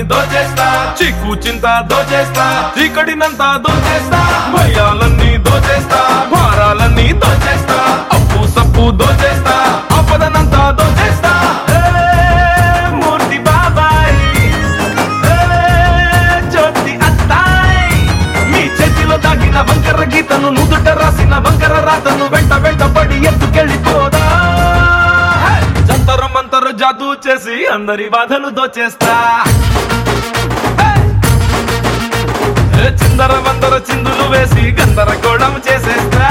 దోచేస్తా చిక్కు చింత దోచేస్తా చీకటినంతా దోచేస్తా భయాలన్నీ దోచేస్తా భారాలన్నీ దోచేస్తా అప్పు సప్పు దోచేస్తా ఆపదనంతా దోచేస్తా ఏ, మూర్తి బాబాయ్ ఏ, జ్యోతి అత్తాయ్ మీ చేతిలో దాగిన వంకర గీతను నుదుట రాసిన వంకర రాతను వెంట వెంట పడి ఎత్తుకెళ్ళిపోదా హే! జంతర మంతర జాదూ చేసి అందరి బాధలు దోచేస్తా హే! ఏ చిందర వందర చిందులు వేసి గందరగోళం చేసేస్తా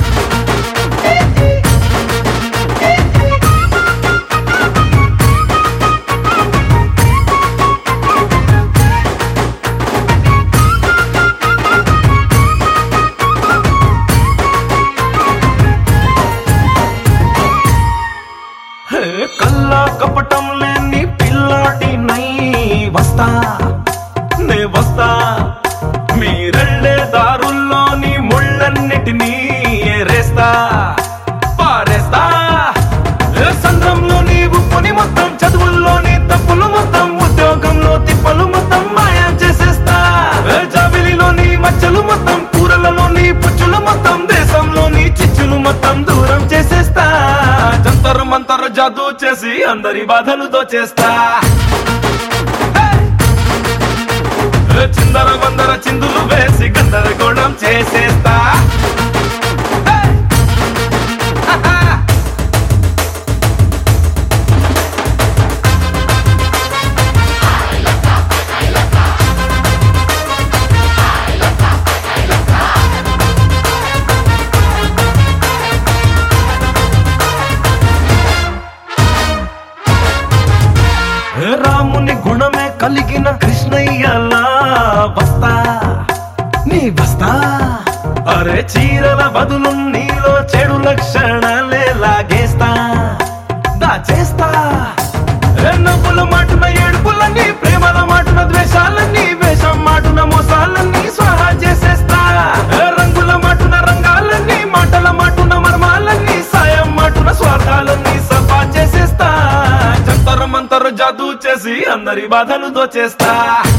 హే, కల్లా కపటం లేని పిల్లాటి నై వస్తా నే వస్తా మీరెళ్ళే దారుల్లోని ముళ్ళన్నిటినీ ఏరేస్తా పారేస్తా ఏ సంద్రంలోని ఉప్పుని మొత్తం చదువుల్లోని తప్పులు మొత్తం ఉద్యోగంలో తిప్పలు మొత్తం మాయం చేసేస్తా ఏ జాబిలిలోని మచ్చలు మొత్తం కూరలలోని పుచ్చులు మొత్తం దేశంలోని చిచ్చులు మొత్తం దూరం చేసేస్తా జంతరు మంతరు జాదూ చేసి అందరి బాధలు దోచేస్తా హే! ఏ చిందర వందర చిందులు వేసి గందరగోళం చేసేస్తా హే! హహా! ఏ రాముని గుణమే కలిగిన కృష్ణయ్యలా వస్తా నీ వస్తా అరే చీరల బదులు నీలో చెడు లక్షణాలే లాగేస్తా దాచేస్తా ఏ నవ్వుల మాటున ఏడుపులన్నీ ప్రేమల మాటున ద్వేషాలన్నీ వేషం మాటున మోసాలన్నీ స్వాహా చేసేస్తా ఏ రంగుల మాటున రంగాలన్నీ మాటల మాటున మర్మాలన్నీ సాయం మాటున స్వార్థాలన్నీ సఫా చేసేస్తా జంతర మంతర జాదూ చేసి అందరి బాధలు దోచేస్తా